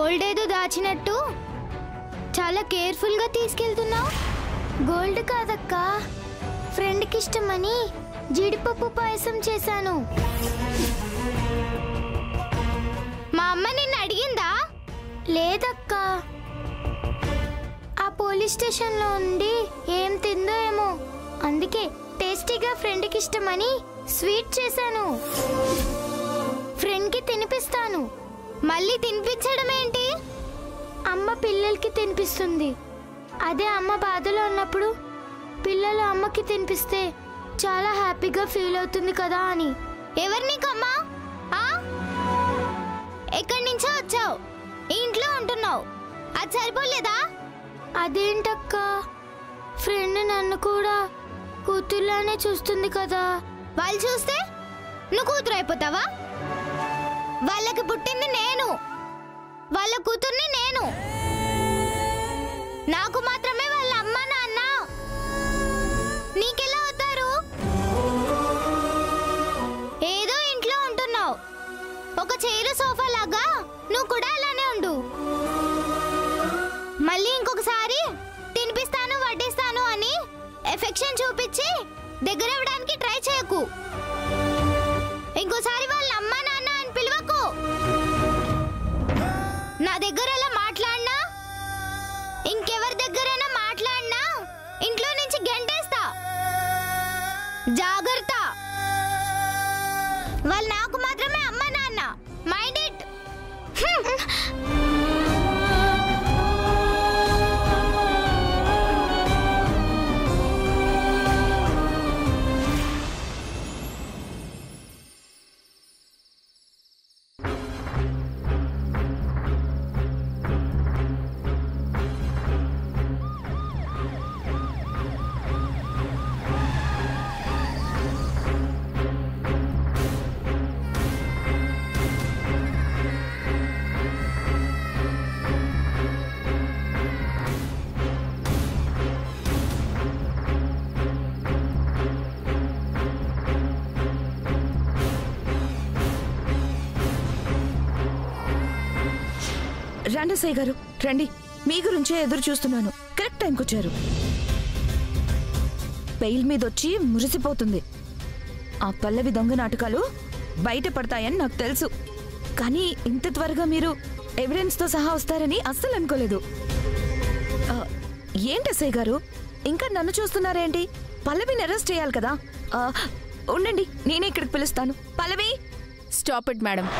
Gold ఏదో దాచినట్టు చాలా కేర్ఫుల్గా తీసుకెళ్తున్నావు గోల్డ్ కాదక్కా ఫ్రెండ్కి ఇష్టమని జీడిపప్పు పాయసం చేశాను మా అమ్మ నిన్ను అడిగిందా లేదక్కా ఆ పోలీస్ స్టేషన్లో ఉండి ఏం తిందో ఏమో అందుకే టేస్టీగా ఫ్రెండ్కి ఇష్టమని స్వీట్ చేశాను ఫ్రెండ్కి తినిపిస్తాను మళ్ళీ తినిపించడం ఏంటి అమ్మ పిల్లలకి తినిపిస్తుంది అదే అమ్మ బాధలో ఉన్నప్పుడు పిల్లలు అమ్మకి తినిపిస్తే చాలా హ్యాపీగా ఫీల్ అవుతుంది కదా అని ఎవరు నీకమ్మా ఆ? ఎక్కడి నుంచో వచ్చావు ఈ ఇంట్లో ఉంటున్నావు అది సరిపోలేదా అదేంటక్క ఫ్రెండ్ నన్ను కూడా కూతుర్లానే చూస్తుంది కదా వాళ్ళు చూస్తే నువ్వు కూతురు అయిపోతావా వాళ్ళకి పుట్టింది నేను వాళ్ళ కూతుర్ని నేను నాకు మాత్రమే వాళ్ళ అమ్మ నాన్న నీకెలా అవుతారు ఏదో ఇంట్లో ఉంటున్నావు ఒక చైరు సోఫా లాగా నువ్వు కూడా అలానే ఉండు మళ్ళీ ఇంకొకసారి తినిపిస్తాను వడ్డిస్తాను అని ఎఫెక్షన్ చూపించి దగ్గర ఇవ్వడానికి ట్రై చేయకు ఇంకోసారి వాళ్ళ అమ్మ నాన్న అని పిలవకు నా దగ్గర ఎలా మాట్లాడినా ఇంకెవరి దగ్గరైనా మాట్లాడినా ఇంట్లో నుంచి గెంటేస్తా జాగ్రత్త వాళ్ళు నాకు మాత్రమే అమ్మ నాన్న మైండ్ ఇట్ రండి సై గారు రండి మీ గురించే ఎదురు చూస్తున్నాను కరెక్ట్ టైంకి వచ్చారు పెయిల్ మీద వచ్చి మురిసిపోతుంది ఆ పల్లవి దొంగ నాటకాలు బయట పడతాయని నాకు తెలుసు కానీ ఇంత త్వరగా మీరు ఎవిడెన్స్తో సహా వస్తారని అస్సలు అనుకోలేదు ఆ, ఏంటి అసయ్య గారు ఇంకా నన్ను చూస్తున్నారేంటి పల్లవిని అరెస్ట్ చేయాలి కదా ఆ, ఉండండి నేనే ఇక్కడికి పిలుస్తాను పల్లవి స్టాప్ ఇట్ మేడం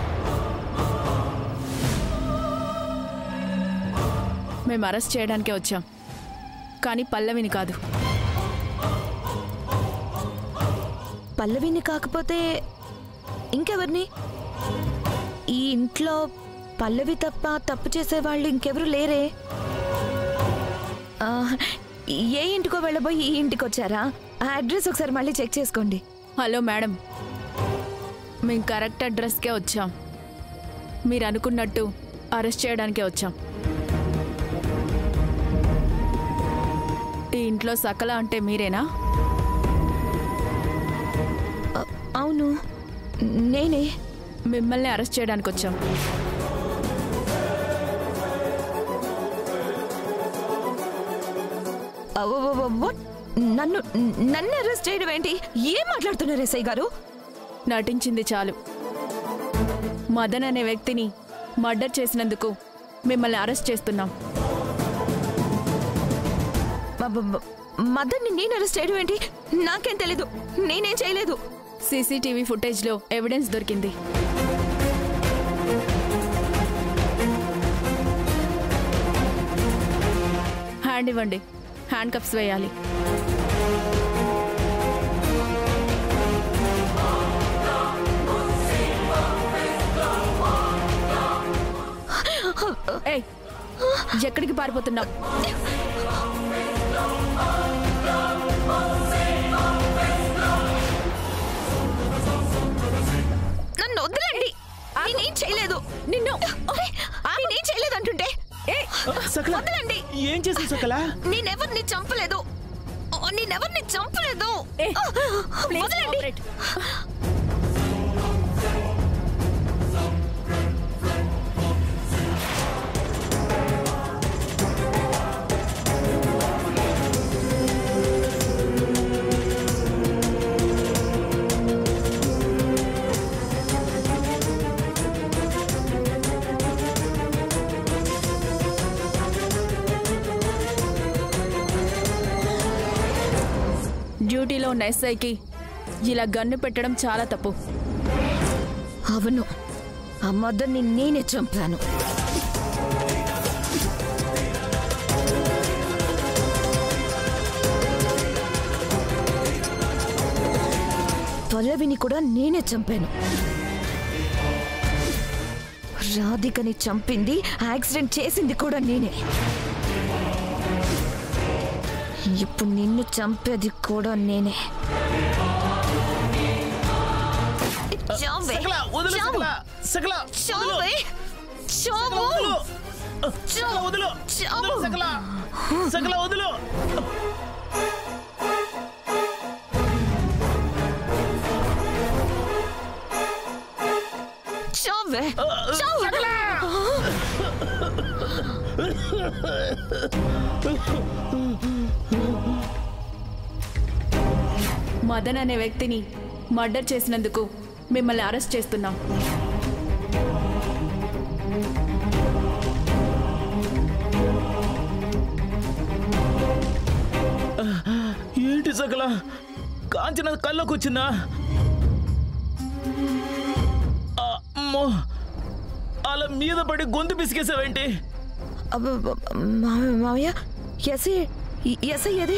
మేము అరెస్ట్ చేయడానికే వచ్చాం కానీ పల్లవిని కాదు పల్లవిని కాకపోతే ఇంకెవరిని ఈ ఇంట్లో పల్లవి తప్ప తప్పు చేసేవాళ్ళు ఇంకెవరు లేరే ఆ, ఏ ఇంటికో వెళ్ళబోయి ఈ ఇంటికి వచ్చారా ఆ అడ్రస్ ఒకసారి మళ్ళీ చెక్ చేసుకోండి హలో మేడం మేము కరెక్ట్ అడ్రస్కే వచ్చాం మీరు అనుకున్నట్టు అరెస్ట్ చేయడానికే వచ్చాం ఈ ఇంట్లో సకల అంటే మీరేనా ఆ, అవును నేనే మిమ్మల్ని అరెస్ట్ చేయడానికి వచ్చాం ఆ, ఓ, ఓ, ఓ, what? నన్ను నన్ను అరెస్ట్ చేయడం ఏంటి ఏం మాట్లాడుతున్నారు ఎస్ఐ గారు నటించింది చాలు మదన్ అనే వ్యక్తిని మర్డర్ చేసినందుకు మిమ్మల్ని అరెస్ట్ చేస్తున్నాం మ- మ- మదర్ని నేను అరెస్ట్ చేయడం ఏంటి నాకేం తెలీదు నేనేం చేయలేదు సీసీటీవీ ఫుటేజ్లో ఎవిడెన్స్ దొరికింది హ్యాండ్ ఇవ్వండి హ్యాండ్ కప్స్ వేయాలి ఏయ్ ఎక్కడికి పారిపోతున్నావు నన్ను వదిలేండి నేనేం చేయలేదు నిన్ను అరే, నేనేం చేయలేదు అంటుంటే సకల వదలండి ఏం చేసావు సకల నేనెవరిని చంపలేదు ఓ, నేనెవరిని చంపలేదు ఏయ్, please వదలండి cooperate. డ్యూటీలో ఉన్న ఎస్ఐకి ఇలా గన్ను పెట్టడం చాలా తప్పు అవును ఆ మదర్ని నేనే చంపాను పల్లవిని కూడా నేనే చంపాను రాధికని చంపింది యాక్సిడెంట్ చేసింది కూడా నేనే ఇప్పుడు నిన్ను చంపేది కూడా నేనే చావే. సకల వదులు చావు. సకల సకల చావే. చావు. వదులు సకల వదులు చావు. వదులు సకల సకల వదులు చావే. చావు. మదన్ అనే వ్యక్తిని మర్డర్ చేసినందుకు మిమ్మల్ని అరెస్ట్ చేస్తున్నాం ఏంటి సకల కాంచన కళ్ళకు వచ్చిందా ఆ, అమ్మో అలా మీద పడి గొంతు పిసికేసావేంటి అబ్బబ్బ, మావయ్య మావయ్య ఎస్ఐ ఎస్ఐ ఏది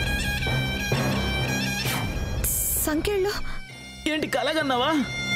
సంఖ్యలో ఏంటి కలగన్నావా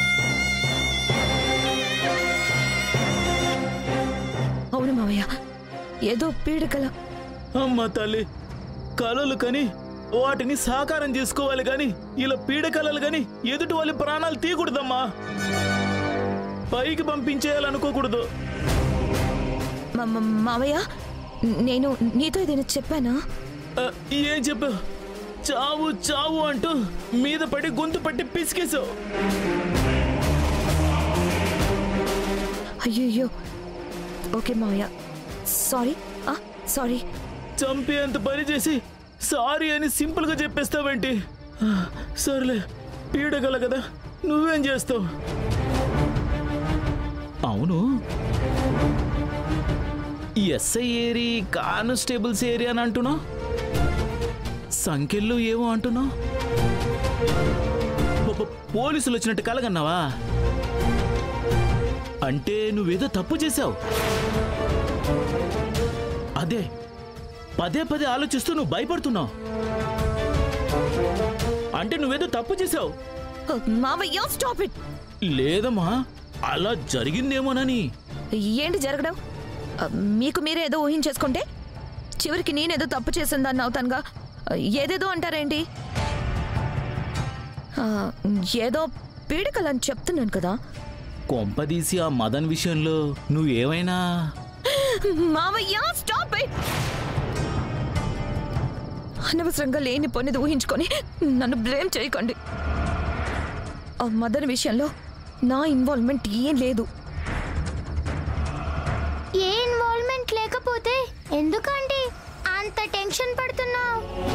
అవును మావయ్య ఏదో పీడకల అమ్మ తల్లి కలలు కని వాటిని సాకారం చేసుకోవాలి గాని ఇలా పీడ కలలు గాని ఎదుటి వాళ్ళ ప్రాణాలు తీయకూడదమ్మా పైకి పంపించేయాలనుకోకూడదు మా- మా- మావయ్య నేను నీతో ఏదైనా చెప్పానా ఆ, ఏం చెప్పావు చావు చావు అంటూ మీద పడి గొంతు పట్టి పిసికేశావు అయ్యయ్యో ఓకే మావయ్య సారీ ఆ, సారీ చంపేంత పని చేసి సారీ అని సింపుల్ గా చెప్పేస్తావేంటి ఆ, సర్లే పీడగల కదా నువ్వేం చేస్తావు అవును ఎస్ఐ ఏరి కానిస్టేబుల్స్ ఏరియా అని అంటున్నావు సంఖ్యలు ఏమో అంటున్నావు ప- పోలీసులు వచ్చినట్టు కలగన్నావా అంటే నువ్వేదో తప్పు చేశావు అదే పదే పదే ఆలోచిస్తూ నువ్వు భయపడుతున్నావు అంటే నువ్వేదో తప్పు చేశావు మావయ్య స్టాప్ ఇట్ లేదమ్మా అలా జరిగిందేమోనని ఏంటి జరగడం ఆ, మీకు మీరే ఏదో ఊహించేసుకుంటే చివరికి నేనేదో తప్పు చేసిందాన్ని అవుతానుగా ఆ, ఏదేదో అంటారేంటి ఆ, ఏదో పీడకలని చెప్తున్నాను కదా కొంపదీసి ఆ మదన్ విషయంలో నువ్వేమైనా మావయ్య స్టాప్ ఇట్ అనవసరంగా లేని పొనిది ఊహించుకొని నన్ను బ్లేమ్ చేయకండి ఆ మదర్ విషయంలో నా ఇన్వాల్వ్మెంట్ ఏం లేదు ఏ ఇన్వాల్వ్మెంట్ లేకపోతే ఎందుకండి అంత టెన్షన్ పడుతున్నావు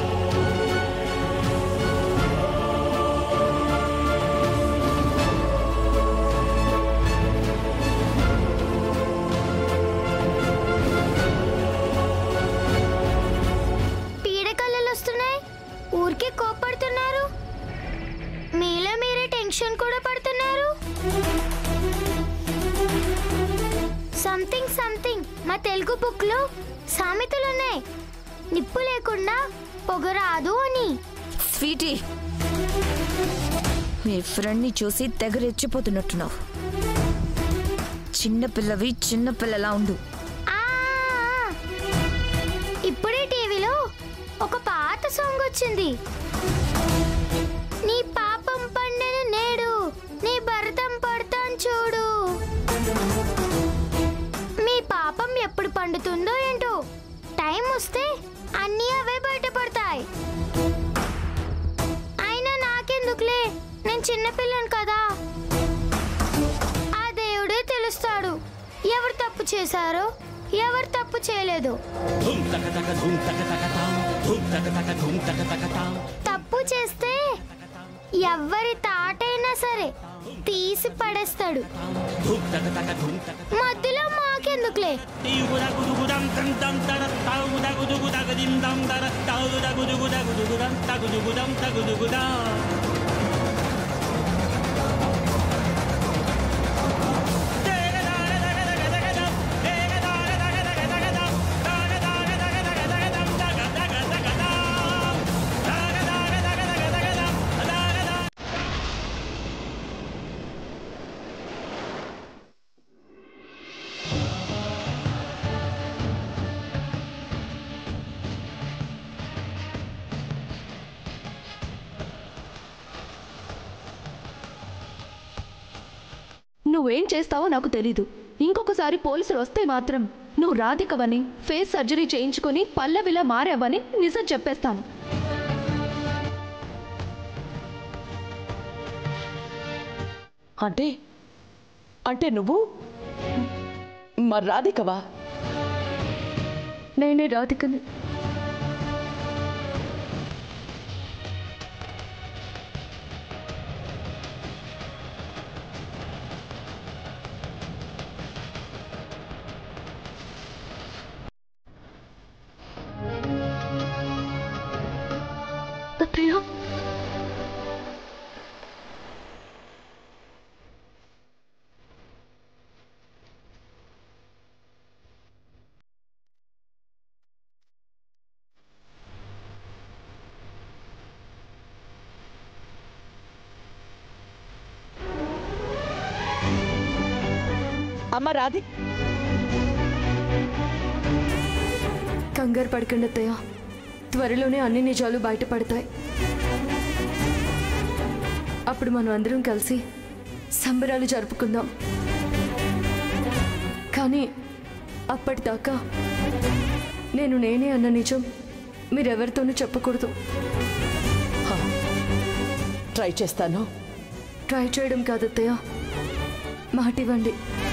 పీడకలలు వస్తున్నాయి ఊరికే కోపడుతున్నారు మీలో మీరే టెన్షన్ కూడా పడుతున్నారు సంథింగ్ సంథింగ్ మా తెలుగు బుక్ లో సామెతలు ఉన్నాయి నిప్పు లేకుండా పొగ రాదు అని స్వీటీ మీ ఫ్రెండ్ని చూసి తెగ రెచ్చిపోతున్నట్టున్నావు చిన్నపిల్లవి చిన్నపిల్లలా ఉండు ఆ, ఇప్పుడే టీవీలో ఒక పాత సాంగ్ వచ్చింది నీ పాపం పండెను నేడు నీ భరతం పడతాను చూడు మీ పాపం ఎప్పుడు పండుతుందో ఏంటో టైం వస్తే అన్నీ అవే బయటపడతాయి అయినా నాకెందుకులే నేను చిన్నపిల్లను కదా ఆ దేవుడే తెలుస్తాడు ఎవరు తప్పు చేశారో ఎవరు తప్పు చేయలేదు తప్పు చేస్తే ఎవ్వరి తాటైనా సరే తీసి పడేస్తాడు మధ్యలో మాకెందుకులే దిందం దర తగుదు దగుదుగు దగుదుగుదం తగుదుగుదం తగుదుగుదా నువ్వేం చేస్తావో నాకు తెలీదు ఇంకొకసారి పోలీసులు వస్తే మాత్రం నువ్వు రాధికవని ఫేస్ సర్జరీ చేయించుకొని పల్లవిలా మారావని నిజం చెప్పేస్తాను అంటే అంటే నువ్వు మరి రాధికవా నేనే రాధికని అత్తయ్య అమ్మ రాధి కంగారు పడకండి అత్తయ్య త్వరలోనే అన్ని నిజాలు బయటపడతాయి అప్పుడు మనం అందరం కలిసి సంబరాలు జరుపుకుందాం కానీ అప్పటిదాకా నేను నేనే అన్న నిజం మీరెవరితోనూ చెప్పకూడదు ట్రై చేస్తాను ట్రై చేయడం కాదు అత్తయ్య మాటివ్వండి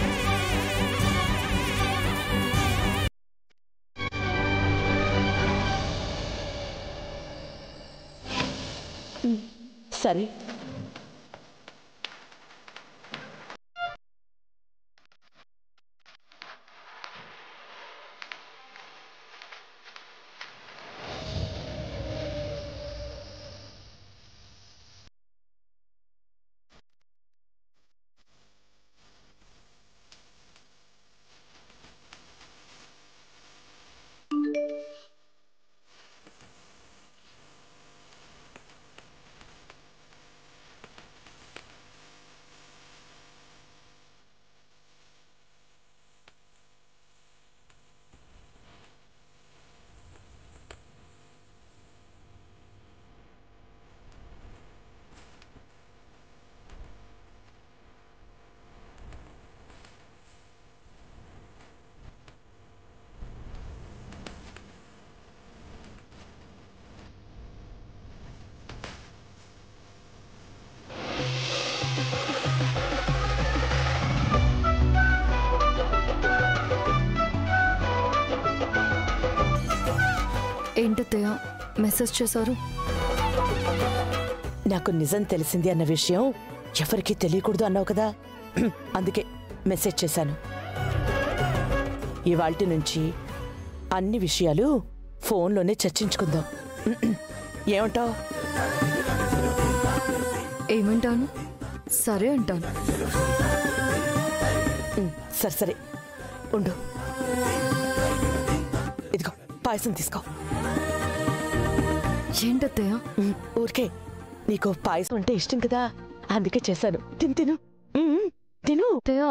సరే ఏంటత్తయ్య మెసేజ్ చేశారు నాకు నిజం తెలిసింది అన్న విషయం ఎవరికీ తెలియకూడదు అన్నావు కదా అందుకే మెసేజ్ చేశాను ఇవాల్టి నుంచి అన్ని విషయాలు ఫోన్లోనే చర్చించుకుందాం ఏమంటావు ఏమంటాను సరే అంటాను సరే సరే ఉండు ఇదిగో పాయసం తీసుకో ఏంటత్తయ్య ఉమ్, ఊరికే నీకు పాయసం అంటే ఇష్టం కదా అందుకే చేశాను తిను తిను ఉమ్, తిను అత్తయ్య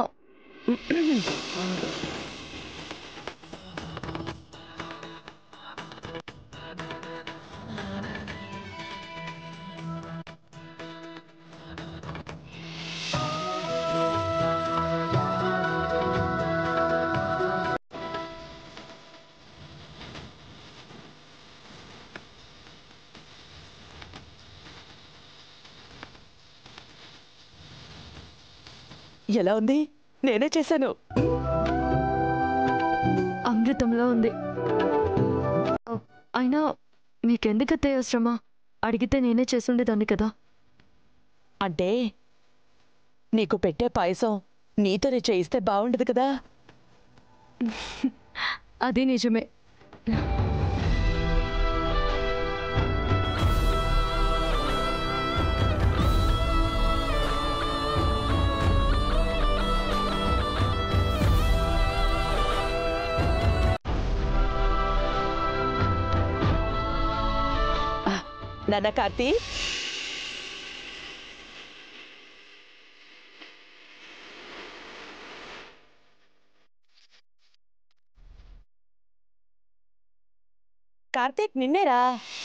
ఎలా ఉంది నేనే చేశాను అమృతంలో ఉంది ఓ, అయినా మీకెందుకు అత్తయ్య శ్రమ అడిగితే నేనే చేసుండేదాన్ని కదా అంటే నీకు పెట్టే పాయసం నీతోనే చేయిస్తే బాగుండదు కదా అది నిజమే నాన్న కార్తీ కార్తీక్ నిన్నేరా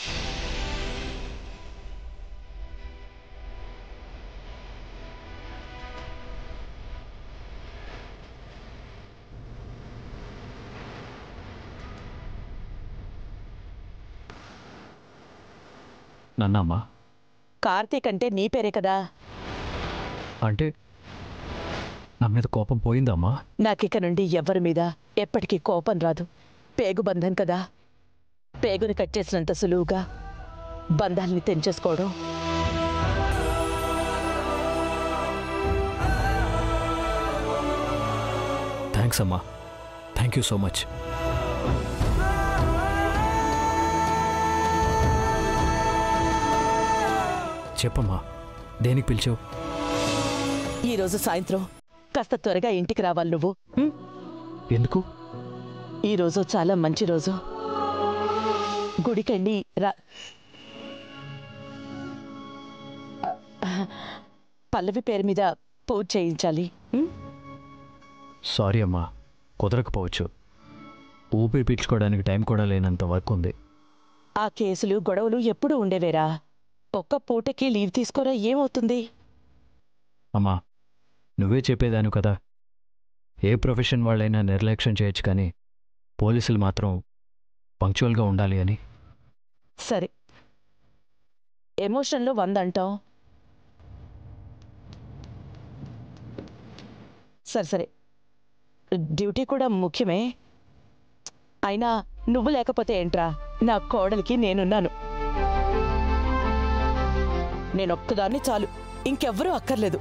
నన్నమ్మా కార్తీక్ అంటే నీ పేరే కదా అంటే నా మీద కోపం పోయిందమ్మా నాకిక నుండి ఎవ్వరి మీద ఎప్పటికీ కోపం రాదు పేగు బంధం కదా పేగుని కట్టేసినంత సులువుగా బంధాల్ని తెంచేసుకోవడం థ్యాంక్స్ అమ్మా థ్యాంక్ యూ సో మచ్ చెప్పమ్మా దేనికి పిలిచావు ఈరోజు సాయంత్రం కాస్త త్వరగా ఇంటికి రావాలి నువ్వు ఉం? ఎందుకు ఈరోజు చాలా మంచి రోజు గుడికెళ్ళి రా పల్లవి పేరు మీద పూజ చేయించాలి ఉం? సారీ అమ్మా కుదరకపోవచ్చు ఊపిరి పీల్చుకోవడానికి టైం కూడా లేనంత వర్క్ ఉంది ఆ కేసులు గొడవలు ఎప్పుడూ ఉండేవేరా ఒక్క పూటకి లీవ్ తీసుకోరా ఏమవుతుంది అమ్మా నువ్వే చెప్పేదాను కదా ఏ ప్రొఫెషన్ వాళ్ళైనా నిర్లక్ష్యం చేయొచ్చు కానీ పోలీసులు మాత్రం పంక్చువల్గా ఉండాలి అని సరే ఎమోషన్లో వంద అంటాం సరే సరే డ్యూటీ కూడా ముఖ్యమే అయినా నువ్వు లేకపోతే ఏంట్రా నా కోడలికి నేనున్నాను నేనొక్కదాన్ని చాలు ఇంకెవ్వరూ అక్కర్లేదు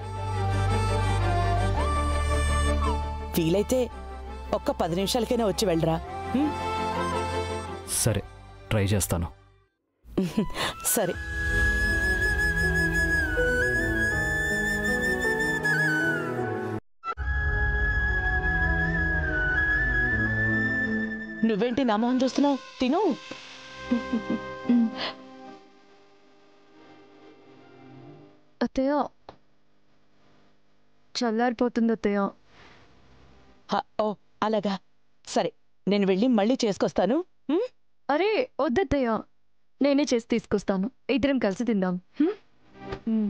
వీలైతే ఒక్క పది నిమిషాలకైనా వచ్చి వెళ్ళరా హ్మ్? సరే ట్రై చేస్తాను సరే నువ్వేంటి నా మొహం చూస్తున్నావు తిను అత్తయ్య చల్లారిపోతుంది అత్తయ్య హ, ఓ అలాగా సరే నేను వెళ్ళి మళ్ళీ చేసుకొస్తాను హ్మ్? అరే వద్దత్తయ్య నేనే చేసి తీసుకొస్తాను ఇద్దరం కలిసి తిందాం హ్మ్? హ్మ్.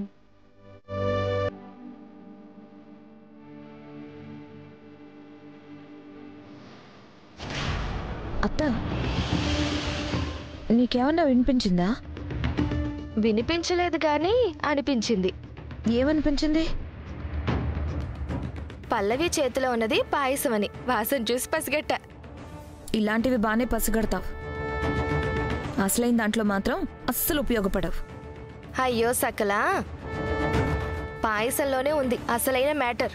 అత్త నీకేమన్నా వినిపించిందా వినిపించలేదు కానీ అనిపించింది ఏమనిపించింది పల్లవి చేతిలో ఉన్నది పాయసం అని వాసన చూసి పసిగట్ట ఇలాంటివి బాగానే పసిగడతావు అసలైన దాంట్లో మాత్రం అస్సలు ఉపయోగపడవు అయ్యో సకలా పాయసంలోనే ఉంది అసలైన మ్యాటర్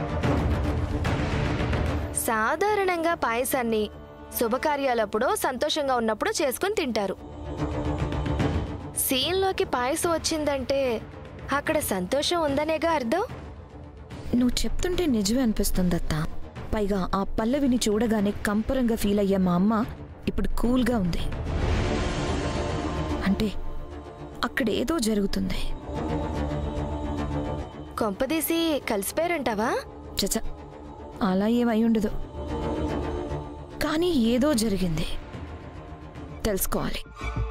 సాధారణంగా పాయసాన్ని శుభకార్యాలప్పుడు సంతోషంగా ఉన్నప్పుడు చేసుకుని తింటారు సీన్లోకి పాయసం వచ్చిందంటే అక్కడ సంతోషం ఉందనేగా అర్థం నువ్వు చెప్తుంటే నిజమే అనిపిస్తుంది అత్త పైగా ఆ పల్లవిని చూడగానే కంపరంగా ఫీల్ అయ్యే మా అమ్మ ఇప్పుడు కూల్గా ఉంది అంటే అక్కడ ఏదో జరుగుతుంది కొంపదీసి కలిసిపోయారంటావా చచ అలా ఏమై ఉండదు కానీ ఏదో జరిగింది తెలుసుకోవాలి